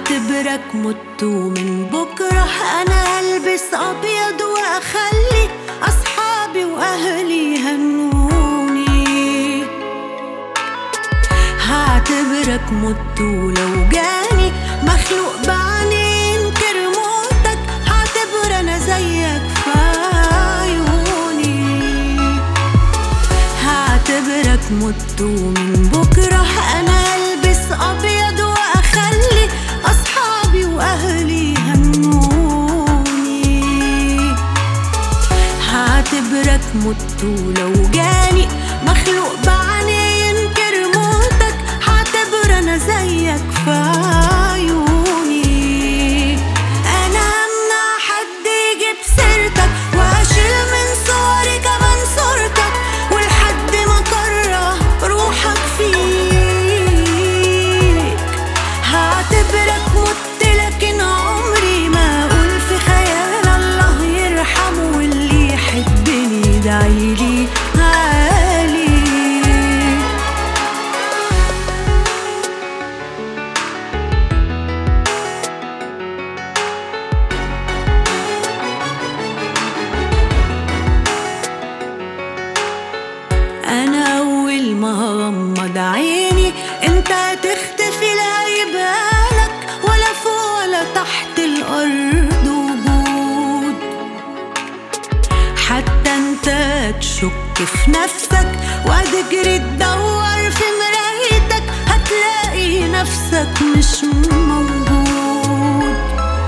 هعتبرك مت ومن بكرة أنا هلبس أبيض وأخلي أصحابي وأهلي يهنوني هعتبرك مت ولو جاني مخلوق بعيني ينكر موتك هعتبر أنا زيك في عيوني هعتبرك مت ومن بكرة أنا ألبس أبيض وأخلي أصحابي وأهلي يهنوني هعتبرك مت ولو جاني مخلوق بعيني ينكر موتك هعتبر أنا زيك في عيوني أنا همنع حد يجيب سيرتك وأشيل من صوري كمان صورتك ولحد ما كره روحك فيك هعتبرك مت لكن عمري ما أقول في خيال الله يرحمه واللي يحبني يدعيلي عالي انا اول ما هغمض عيني انت هتختفي لا يبالك ولا فوق ولا تحت الارض وجود حتى انت تشك في نفسك وهتجري تدور في مرايتك هتلاقي نفسك مش موجود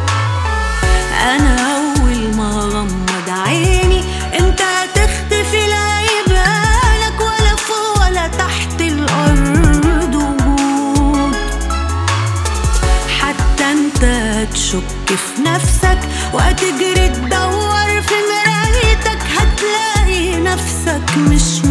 انا اول ما هغمض عيني انت هتختفي لا يبالك ولا فوق ولا تحت الارض وجود حتى انت هتشك في نفسك وهتجري تدور في مرايتك هتلاقي نفسك مش